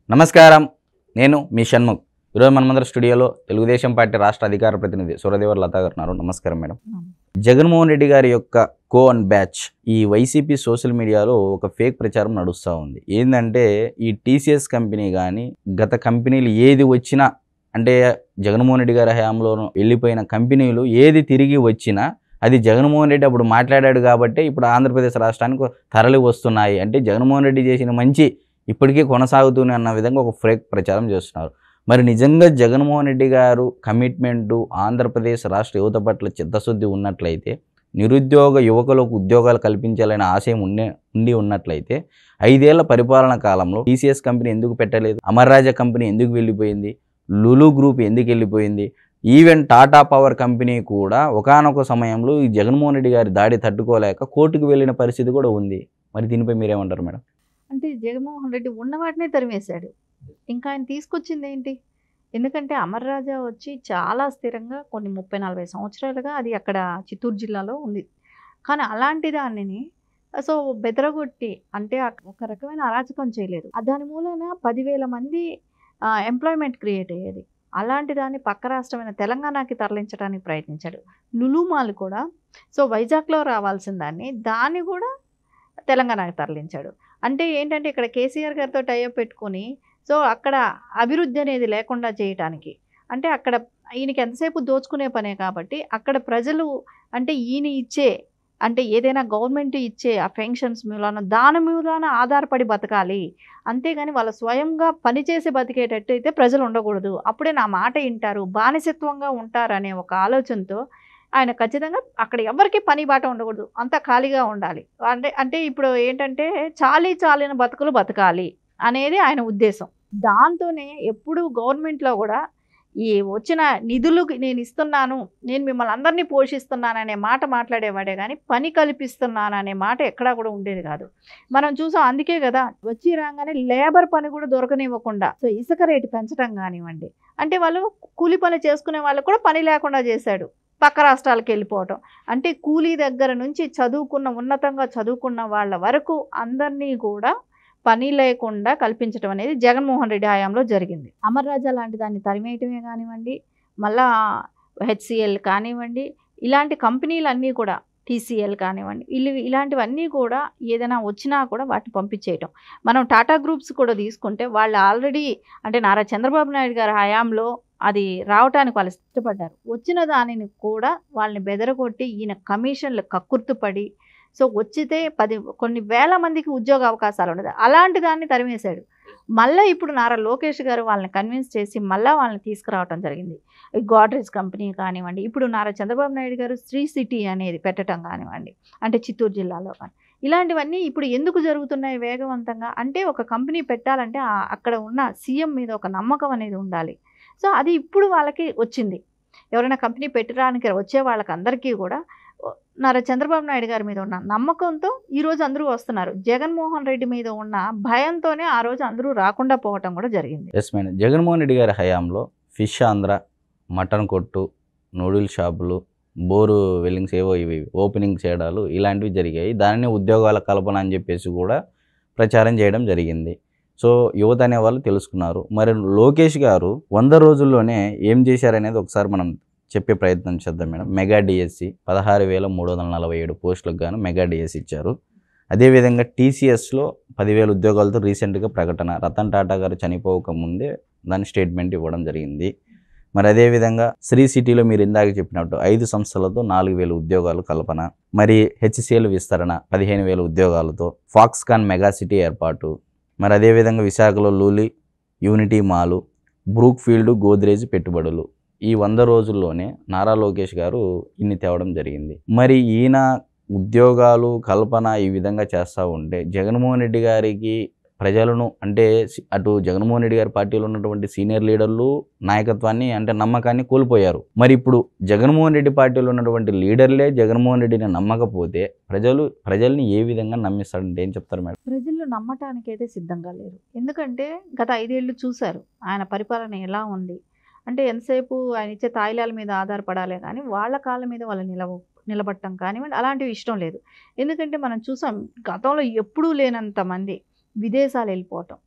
నమస్కారం నేను మీ షణ్ముఖ్ ఈరోజు మనమందరం స్టూడియోలో తెలుగుదేశం పార్టీ రాష్ట్ర అధికార ప్రతినిధి సురదేవర్ లతా గారు ఉన్నారు నమస్కారం మేడం జగన్మోహన్ రెడ్డి గారి యొక్క కో అండ్ బ్యాచ్ ఈ వైసీపీ సోషల్ మీడియాలో ఒక ఫేక్ ప్రచారం నడుస్తూ ఉంది ఏంటంటే ఈ టీసీఎస్ కంపెనీ కానీ గత కంపెనీలు ఏది వచ్చినా అంటే జగన్మోహన్ రెడ్డి గారి హయాంలో వెళ్ళిపోయిన కంపెనీలు ఏది తిరిగి వచ్చినా అది జగన్మోహన్ రెడ్డి అప్పుడు మాట్లాడాడు కాబట్టి ఇప్పుడు ఆంధ్రప్రదేశ్ రాష్ట్రానికి తరలి వస్తున్నాయి అంటే జగన్మోహన్ రెడ్డి చేసిన మంచి ఇప్పటికీ కొనసాగుతూనే అన్న విధంగా ఒక ఫేక్ ప్రచారం చేస్తున్నారు మరి నిజంగా జగన్మోహన్ రెడ్డి గారు కమిట్మెంటు ఆంధ్రప్రదేశ్ రాష్ట్ర యువత పట్ల చిత్తశుద్ధి ఉన్నట్లయితే నిరుద్యోగ యువకులకు ఉద్యోగాలు కల్పించాలనే ఆశయం ఉండే ఉండి ఉన్నట్లయితే ఐదేళ్ల పరిపాలన కాలంలో టీసీఎస్ కంపెనీ ఎందుకు పెట్టలేదు అమర్రాజా కంపెనీ ఎందుకు వెళ్ళిపోయింది లులు గ్రూప్ ఎందుకు వెళ్ళిపోయింది ఈవెన్ టాటా పవర్ కంపెనీ కూడా ఒకానొక సమయంలో ఈ జగన్మోహన్ రెడ్డి గారి దాడి తట్టుకోలేక కోర్టుకు వెళ్ళిన పరిస్థితి కూడా ఉంది మరి దీనిపై మీరేమంటారు మేడం అంటే జగన్మోహన్ రెడ్డి ఉన్న వాటినే తరిమేశాడు ఇంకా ఆయన తీసుకొచ్చింది ఏంటి ఎందుకంటే అమర్ రాజా వచ్చి చాలా స్థిరంగా కొన్ని ముప్పై నలభై సంవత్సరాలుగా అది అక్కడ చిత్తూరు జిల్లాలో ఉంది కానీ అలాంటి దానిని సో బెదరగొట్టి అంటే ఆ- ఒక రకమైన అరాచకం చేయలేదు ఆ దాని మూలన పదివేల మంది ఎంప్లాయ్మెంట్ క్రియేట్ అయ్యేది అలాంటి దాన్ని పక్క రాష్ట్రమైన తెలంగాణకి తరలించడానికి ప్రయత్నించాడు లులుమాల్ కూడా సో వైజాగ్లో రావాల్సిన దాన్ని దాన్ని కూడా తెలంగాణకి తరలించాడు అంటే ఏంటంటే ఇక్కడ కేసీఆర్ గారితో టైఅప్ పెట్టుకొని సో అక్కడ అభివృద్ధి అనేది లేకుండా చేయటానికి అంటే అక్కడ ఈయనకి ఎంతసేపు దోచుకునే పనే కాబట్టి అక్కడ ప్రజలు అంటే ఈయన ఇచ్చే అంటే ఏదైనా గవర్నమెంట్ ఇచ్చే ఆ పెన్షన్స్ మూలాన దాని మూలాన ఆధారపడి బతకాలి అంతేగాని వాళ్ళ స్వయంగా పనిచేసి బతికేటట్టు అయితే ప్రజలు ఉండకూడదు అప్పుడే నా మాట వింటారు బానిసత్వంగా ఉంటారనే ఒక ఆలోచనతో ఆయన ఖచ్చితంగా అక్కడ ఎవరికి పని బాట ఉండకూడదు అంత ఖాళీగా ఉండాలి అంటే అంటే ఇప్పుడు ఏంటంటే చాలీ చాలిన బతుకులు బతకాలి అనేది ఆయన ఉద్దేశం దాంతోనే ఎప్పుడు గవర్నమెంట్లో కూడా ఈ వచ్చిన నిధులు నేను ఇస్తున్నాను నేను మిమ్మల్ని అందరినీ పోషిస్తున్నాను అనే మాట మాట్లాడేవాడే కానీ పని కల్పిస్తున్నాను అనే మాట ఎక్కడా కూడా ఉండేది కాదు మనం చూసాం అందుకే కదా వచ్చి రాగానే లేబర్ పని కూడా దొరకనివ్వకుండా సో ఇసుక రేటు పెంచడం కానివ్వండి అంటే వాళ్ళు కూలి పని చేసుకునే వాళ్ళకు కూడా పని లేకుండా చేశాడు పక్క రాష్ట్రాలకు వెళ్ళిపోవటం అంటే కూలీ దగ్గర నుంచి చదువుకున్న ఉన్నతంగా చదువుకున్న వాళ్ళ వరకు అందరినీ కూడా పని లేకుండా కల్పించడం అనేది జగన్మోహన్ రెడ్డి హయాంలో జరిగింది అమర్ రాజా లాంటి దాన్ని తరిమేయటమే కానివ్వండి మళ్ళా హెచ్సిఎల్ కానివ్వండి ఇలాంటి కంపెనీలన్నీ కూడా టీసీఎల్ కానివ్వండి ఇల్లు ఇలాంటివన్నీ కూడా ఏదైనా వచ్చినా కూడా వాటిని పంపించేయటం మనం టాటా గ్రూప్స్ కూడా తీసుకుంటే వాళ్ళు ఆల్రెడీ అంటే నారా చంద్రబాబు నాయుడు గారి హయాంలో అది రావటానికి వాళ్ళు ఇష్టపడ్డారు వచ్చిన దానిని కూడా వాళ్ళని బెదరగొట్టి ఈయన కమిషన్లు కక్కుర్తుపడి సో వచ్చితే పది కొన్ని వేల మందికి ఉద్యోగ అవకాశాలు ఉండదు అలాంటి దాన్ని తరిమేశాడు మళ్ళీ ఇప్పుడు నారా లోకేష్ గారు వాళ్ళని కన్విన్స్ చేసి మళ్ళీ వాళ్ళని తీసుకురావటం జరిగింది ఈ గోడ్రేజ్ కంపెనీ కానివ్వండి ఇప్పుడు నారా చంద్రబాబు నాయుడు గారు శ్రీ సిటీ అనేది పెట్టడం కానివ్వండి అంటే చిత్తూరు జిల్లాలో కానీ ఇలాంటివన్నీ ఇప్పుడు ఎందుకు జరుగుతున్నాయి వేగవంతంగా అంటే ఒక కంపెనీ పెట్టాలంటే ఆ- అక్కడ ఉన్న సీఎం మీద ఒక నమ్మకం అనేది ఉండాలి సో అది ఇప్పుడు వాళ్ళకి వచ్చింది ఎవరైనా కంపెనీ పెట్టడానికి వచ్చే వాళ్ళకి అందరికీ కూడా ఓ, నారా చంద్రబాబు నాయుడు గారి మీద ఉన్న నమ్మకంతో ఈ రోజు అందరూ వస్తున్నారు జగన్మోహన్ రెడ్డి మీద ఉన్న భయంతోనే ఆ రోజు అందరూ రాకుండా పోవటం కూడా జరిగింది ఎస్ మేడం జగన్మోహన్ రెడ్డి గారి హయాంలో ఫిష్ ఆంధ్ర మటన్ కొట్టు నూడిల్ షాపులు బోరు వెల్లింగ్స్ ఏవో ఇవి ఓపెనింగ్ చేయడాలు ఇలాంటివి జరిగాయి దానిని ఉద్యోగాల కల్పన అని చెప్పేసి కూడా ప్రచారం చేయడం జరిగింది సో యువత అనే వాళ్ళు తెలుసుకున్నారు మరి లోకేష్ గారు వంద రోజుల్లోనే ఏం చేశారనేది ఒకసారి మనం చెప్పే ప్రయత్నం చేద్దాం మేడం మెగా డిఎస్సి పదహారు వేల మూడు వందల నలభై ఏడు పోస్టులకు గాను మెగా డిఎస్సి ఇచ్చారు అదేవిధంగా టీసీఎస్లో పదివేల ఉద్యోగాలతో రీసెంట్గా ప్రకటన రతన్ టాటా గారు చనిపోక ముందే దాని స్టేట్మెంట్ ఇవ్వడం జరిగింది మరి అదేవిధంగా శ్రీ సిటీలో మీరు ఇందాక చెప్పినట్టు ఐదు సంస్థలతో నాలుగు వేల ఉద్యోగాలు కల్పన మరి హెచ్సిఎల్ విస్తరణ పదిహేను వేల ఉద్యోగాలతో ఫాక్స్కాన్ మెగా సిటీ ఏర్పాటు మరి అదేవిధంగా విశాఖలో లూలి unity mall Brookfield Godrej పెట్టుబడులు ఈ వంద రోజుల్లోనే నారా లోకేష్ గారు ఇన్ని తేవడం జరిగింది మరి ఈయన ఉద్యోగాలు కల్పన ఈ విధంగా చేస్తూ ఉంటే జగన్మోహన్ రెడ్డి గారికి ప్రజలను అంటే సి- అటు జగన్మోహన్ రెడ్డి గారి పార్టీలో ఉన్నటువంటి సీనియర్ లీడర్లు నాయకత్వాన్ని అంటే నమ్మకాన్ని కోల్పోయారు మరి ఇప్పుడు జగన్మోహన్ రెడ్డి పార్టీలో ఉన్నటువంటి లీడర్లే జగన్మోహన్ రెడ్డిని నమ్మకపోతే ప్రజలు ప్రజల్ని ఏ విధంగా నమ్మిస్తాడంటే ఏం చెప్తారు మేడం ప్రజలు నమ్మటానికి అయితే సిద్ధంగా లేరు ఎందుకంటే గత ఐదేళ్లు చూశారు ఆయన పరిపాలన ఎలా ఉంది అంటే ఎంతసేపు ఆయన ఇచ్చే తాయిలాల మీద ఆధారపడాలే కానీ వాళ్ళ కాళ్ళ మీద వాళ్ళు నిలవ నిలబడటం కానివ్వండి అలాంటివి ఇష్టం లేదు ఎందుకంటే మనం చూసాం గతంలో ఎప్పుడూ లేనంత మంది విదేశాలు వెళ్ళిపోవటం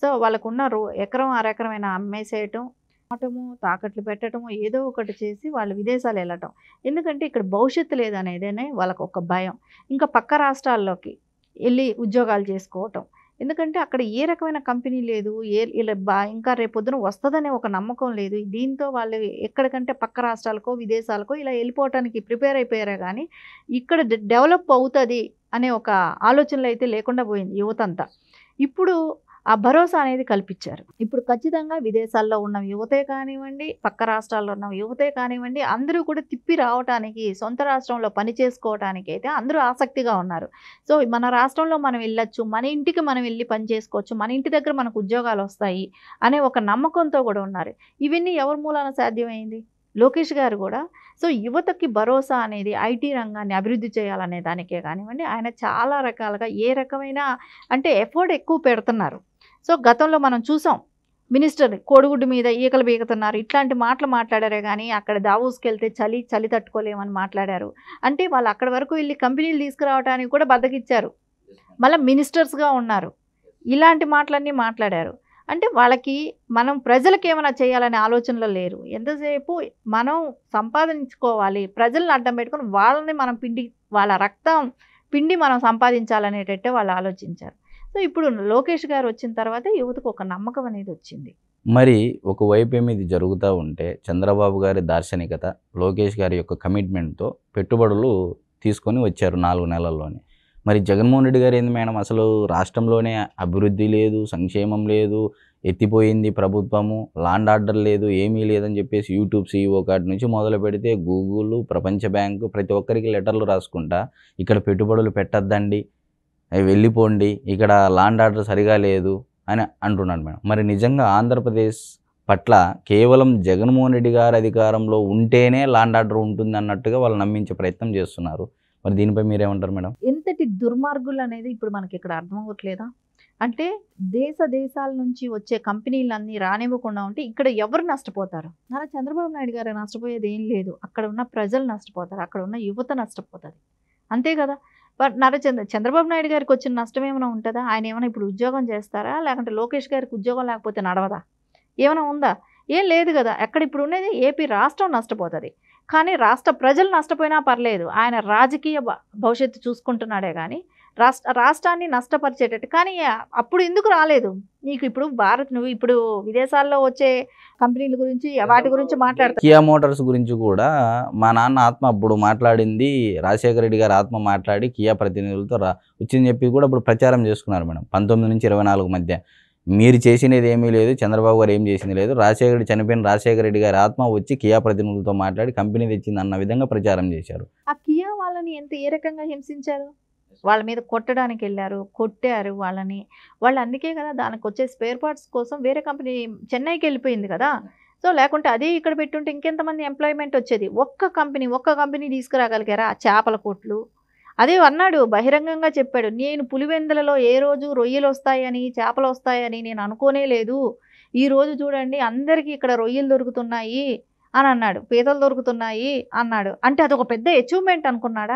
సో వాళ్ళకున్న రో ఎకరం అరెకరమైన అమ్మేసేయటం అమ్మటము తాకట్లు పెట్టడము ఏదో ఒకటి చేసి వాళ్ళు విదేశాలు వెళ్ళటం ఎందుకంటే ఇక్కడ భవిష్యత్తు లేదనేదేనే వాళ్ళకు ఒక భయం ఇంకా పక్క రాష్ట్రాల్లోకి వెళ్ళి ఉద్యోగాలు చేసుకోవటం ఎందుకంటే అక్కడ ఏ రకమైన కంపెనీ లేదు ఏ ఇలా బా ఇంకా రేపొద్దున వస్తుందనే ఒక నమ్మకం లేదు దీంతో వాళ్ళు ఎక్కడికంటే పక్క రాష్ట్రాలకో విదేశాలకో ఇలా వెళ్ళిపోవటానికి ప్రిపేర్ అయిపోయారే కానీ ఇక్కడ డె- డెవలప్ అవుతుంది అనే ఒక ఆలోచనలు అయితే లేకుండా పోయింది యువతంతా ఇప్పుడు ఆ భరోసా అనేది కల్పించారు ఇప్పుడు ఖచ్చితంగా విదేశాల్లో ఉన్న యువతే కానివ్వండి పక్క రాష్ట్రాల్లో ఉన్న యువతే కానివ్వండి అందరూ కూడా తిప్పి రావటానికి సొంత రాష్ట్రంలో పని చేసుకోవటానికి అయితే అందరూ ఆసక్తిగా ఉన్నారు సో మన రాష్ట్రంలో మనం వెళ్ళొచ్చు మన ఇంటికి మనం వెళ్ళి పని చేసుకోవచ్చు మన ఇంటి దగ్గర మనకు ఉద్యోగాలు వస్తాయి అనే ఒక నమ్మకంతో కూడా ఉన్నారు ఇవన్నీ ఎవరి మూలాన సాధ్యమైంది లోకేష్ గారు కూడా సో యువతకి భరోసా అనేది ఐటీ రంగాన్ని అభివృద్ధి చేయాలనే దానికే కానివ్వండి ఆయన చాలా రకాలుగా ఏ రకమైన అంటే ఎఫర్ట్ ఎక్కువ పెడుతున్నారు సో గతంలో మనం చూసాం మినిస్టర్ కోడిగుడ్డు మీద ఈకలు బీగుతున్నారు ఇట్లాంటి మాటలు మాట్లాడారే కానీ అక్కడ దావూస్కి వెళ్తే చలి చలి తట్టుకోలేమని మాట్లాడారు అంటే వాళ్ళు అక్కడి వరకు వెళ్ళి కంపెనీలు తీసుకురావడానికి కూడా బద్దకిచ్చారు మళ్ళీ మినిస్టర్స్గా ఉన్నారు ఇలాంటి మాటలన్నీ మాట్లాడారు అంటే వాళ్ళకి మనం ప్రజలకు ఏమైనా చేయాలనే ఆలోచనలో లేరు ఎంతసేపు మనం సంపాదించుకోవాలి ప్రజల్ని అడ్డం పెట్టుకొని వాళ్ళని మనం పిండి వాళ్ళ రక్తం పిండి మనం సంపాదించాలనేటట్టే వాళ్ళు ఆలోచించారు సో ఇప్పుడు లోకేష్ గారు వచ్చిన తర్వాత యువతకు ఒక నమ్మకం అనేది వచ్చింది మరి ఒకవైపు ఏమి ఇది జరుగుతూ ఉంటే చంద్రబాబు గారి దార్శనికత లోకేష్ గారి యొక్క కమిట్మెంట్తో పెట్టుబడులు తీసుకొని వచ్చారు నాలుగు నెలల్లోనే మరి జగన్మోహన్ రెడ్డి గారు ఏంది మేడం అసలు రాష్ట్రంలోనే అభివృద్ధి లేదు సంక్షేమం లేదు ఎత్తిపోయింది ప్రభుత్వము లాండ్ ఆర్డర్ లేదు ఏమీ లేదని చెప్పేసి యూట్యూబ్ సీఈఓ కాటి నుంచి మొదలు పెడితే గూగుల్ ప్రపంచ బ్యాంకు ప్రతి ఒక్కరికి లెటర్లు రాసుకుంటా ఇక్కడ పెట్టుబడులు పెట్టద్దండి అవి వెళ్ళిపోండి ఇక్కడ లాండ్ ఆర్డర్ సరిగా లేదు అని అంటున్నాడు మేడం మరి నిజంగా ఆంధ్రప్రదేశ్ పట్ల కేవలం జగన్మోహన్ రెడ్డి గారి అధికారంలో ఉంటేనే లాండ్ ఆర్డర్ ఉంటుంది అన్నట్టుగా వాళ్ళు నమ్మించే ప్రయత్నం చేస్తున్నారు మరి దీనిపై మీరేమంటారు మేడం ఎంతటి దుర్మార్గులు అనేది ఇప్పుడు మనకి ఇక్కడ అర్థం అవ్వట్లేదా అంటే దేశ దేశాల నుంచి వచ్చే కంపెనీలన్నీ రానివ్వకుండా ఉంటే ఇక్కడ ఎవరు నష్టపోతారు నారా చంద్రబాబు నాయుడు గారు నష్టపోయేది ఏం లేదు అక్కడ ఉన్న ప్రజలు నష్టపోతారు అక్కడ ఉన్న యువత నష్టపోతుంది అంతే కదా బట్ నారా చంద్ర చంద్రబాబు నాయుడు గారికి వచ్చిన నష్టం ఏమైనా ఉంటుందా ఆయన ఏమైనా ఇప్పుడు ఉద్యోగం చేస్తారా లేకుంటే లోకేష్ గారికి ఉద్యోగం లేకపోతే నడవదా ఏమైనా ఉందా ఏం లేదు కదా ఎక్కడ ఇప్పుడు ఉన్నది ఏపీ రాష్ట్రం నష్టపోతుంది కానీ రాష్ట్ర ప్రజలు నష్టపోయినా పర్లేదు ఆయన రాజకీయ భ- భవిష్యత్తు చూసుకుంటున్నాడే కానీ రాష్ట్ర రాష్ట్రాన్ని నష్టపరిచేటట్టు కానీ అప్పుడు ఎందుకు రాలేదు నీకు ఇప్పుడు భారత్ నువ్వు ఇప్పుడు విదేశాల్లో వచ్చే కంపెనీల గురించి వాటి గురించి మాట్లాడతావు కియా మోటార్స్ గురించి కూడా మా నాన్న ఆత్మ అప్పుడు మాట్లాడింది రాజశేఖర రెడ్డి గారి ఆత్మ మాట్లాడి కియా ప్రతినిధులతో రా వచ్చింది చెప్పి కూడా ఇప్పుడు ప్రచారం చేసుకున్నారు మేడం పంతొమ్మిది నుంచి ఇరవై నాలుగు మధ్య మీరు చేసినది ఏమీ లేదు చంద్రబాబు గారు ఏం చేసింది లేదు రాజశేఖర రెడ్డి చనిపోయిన రాజశేఖర రెడ్డి గారి ఆత్మ వచ్చి కియా ప్రతినిధులతో మాట్లాడి కంపెనీ తెచ్చింది అన్న విధంగా ప్రచారం చేశారు ఆ కియా వాళ్ళని ఎంత ఏ రకంగా హింసించారు వాళ్ళ మీద కొట్టడానికి వెళ్ళారు కొట్టారు వాళ్ళని వాళ్ళు అందుకే కదా దానికి వచ్చే స్పేర్ పార్ట్స్ కోసం వేరే కంపెనీ చెన్నైకి వెళ్ళిపోయింది కదా సో లేకుంటే అదే ఇక్కడ పెట్టుంటే ఇంకెంతమంది ఎంప్లాయ్మెంట్ వచ్చేది ఒక్క కంపెనీ ఒక్క కంపెనీ తీసుకురాగలిగారా ఆ చేపల కొట్లు అదే అన్నాడు బహిరంగంగా చెప్పాడు నేను పులివెందులలో ఏ రోజు రొయ్యలు వస్తాయని చేపలు వస్తాయని నేను అనుకోనే లేదు ఈ రోజు చూడండి అందరికీ ఇక్కడ రొయ్యలు దొరుకుతున్నాయి అని అన్నాడు పీతలు దొరుకుతున్నాయి అన్నాడు అంటే అదొక పెద్ద అచీవ్మెంట్ అనుకున్నాడా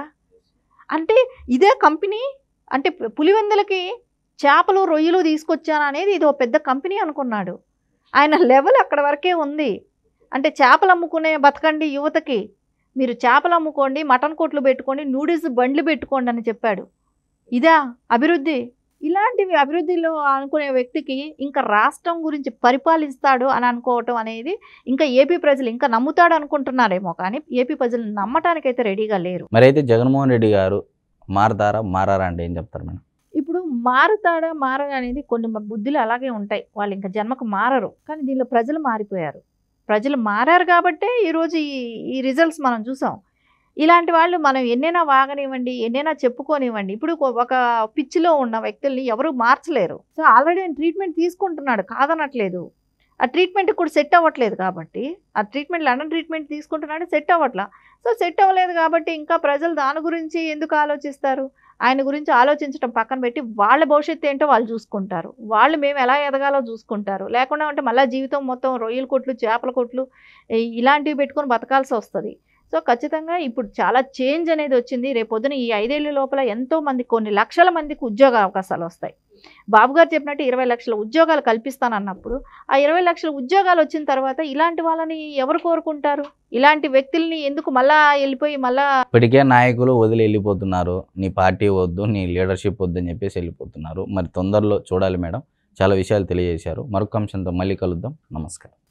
అంటే ఇదే కంపెనీ అంటే పు- పులివెందులకి చేపలు రొయ్యలు తీసుకొచ్చాను అనేది ఇది ఒక పెద్ద కంపెనీ అనుకున్నాడు ఆయన లెవెల్ అక్కడ వరకే ఉంది అంటే చేపలు అమ్ముకునే బతకండి యువతకి మీరు చేపలు అమ్ముకోండి మటన్ కొట్లు పెట్టుకోండి నూడిల్స్ బండ్లు పెట్టుకోండి అని చెప్పాడు ఇదా అభివృద్ధి ఇలాంటివి అభివృద్ధిలో అనుకునే వ్యక్తికి ఇంకా రాష్ట్రం గురించి పరిపాలిస్తాడు అని అనుకోవటం అనేది ఇంకా ఏపీ ప్రజలు ఇంకా నమ్ముతాడు అనుకుంటున్నారేమో కానీ ఏపీ ప్రజలు నమ్మటానికైతే రెడీగా లేరు మరి అయితే జగన్మోహన్ రెడ్డి గారు మారతారా మారారా అంటే ఏం చెప్తారు మేడం ఇప్పుడు మారుతాడా మారడా అనేది కొన్ని మ- బుద్ధులు అలాగే ఉంటాయి వాళ్ళు ఇంకా జన్మకు మారరు కానీ దీనిలో ప్రజలు మారిపోయారు ప్రజలు మారారు కాబట్టే ఈరోజు ఈ ఈ రిజల్ట్స్ మనం చూసాం ఇలాంటి వాళ్ళు మనం ఎన్నైనా వాగనివ్వండి ఎన్నైనా చెప్పుకోనివ్వండి ఇప్పుడు ఒక- ఒక పిచ్చిలో ఉన్న వ్యక్తుల్ని ఎవరు మార్చలేరు సో ఆల్రెడీ ఆయన ట్రీట్మెంట్ తీసుకుంటున్నాడు కాదనట్లేదు ఆ ట్రీట్మెంట్ కూడా సెట్ అవ్వట్లేదు కాబట్టి ఆ ట్రీట్మెంట్ లండన్ ట్రీట్మెంట్ తీసుకుంటున్నాడు సెట్ అవ్వట్లా సో సెట్ అవ్వలేదు కాబట్టి ఇంకా ప్రజలు దాని గురించి ఎందుకు ఆలోచిస్తారు ఆయన గురించి ఆలోచించడం పక్కన పెట్టి వాళ్ళ భవిష్యత్తు ఏంటో వాళ్ళు చూసుకుంటారు వాళ్ళు మేము ఎలా ఎదగాలో చూసుకుంటారు లేకుండా ఉంటే మళ్ళీ జీవితం మొత్తం రొయ్యల కొట్లు చేపల కొట్లు ఈ- ఇలాంటివి పెట్టుకొని బతకాల్సి వస్తుంది సో ఖచ్చితంగా ఇప్పుడు చాలా చేంజ్ అనేది వచ్చింది రేపొద్దున ఈ ఐదేళ్ల లోపల ఎంతో మంది కొన్ని లక్షల మందికి ఉద్యోగ అవకాశాలు వస్తాయి బాబు గారు చెప్పినట్టు ఇరవై లక్షల ఉద్యోగాలు కల్పిస్తానన్నప్పుడు ఆ ఇరవై లక్షల ఉద్యోగాలు వచ్చిన తర్వాత ఇలాంటి వాళ్ళని ఎవరు కోరుకుంటారు ఇలాంటి వ్యక్తుల్ని ఎందుకు మళ్ళా వెళ్ళిపోయి మళ్ళా ఇప్పటికే నాయకులు వదిలి వెళ్ళిపోతున్నారు నీ పార్టీ వద్దు నీ లీడర్షిప్ వద్దు అని చెప్పేసి వెళ్ళిపోతున్నారు మరి తొందరలో చూడాలి మేడం చాలా విషయాలు తెలియజేశారు మరొక అంశంతో మళ్ళీ కలుద్దాం నమస్కారం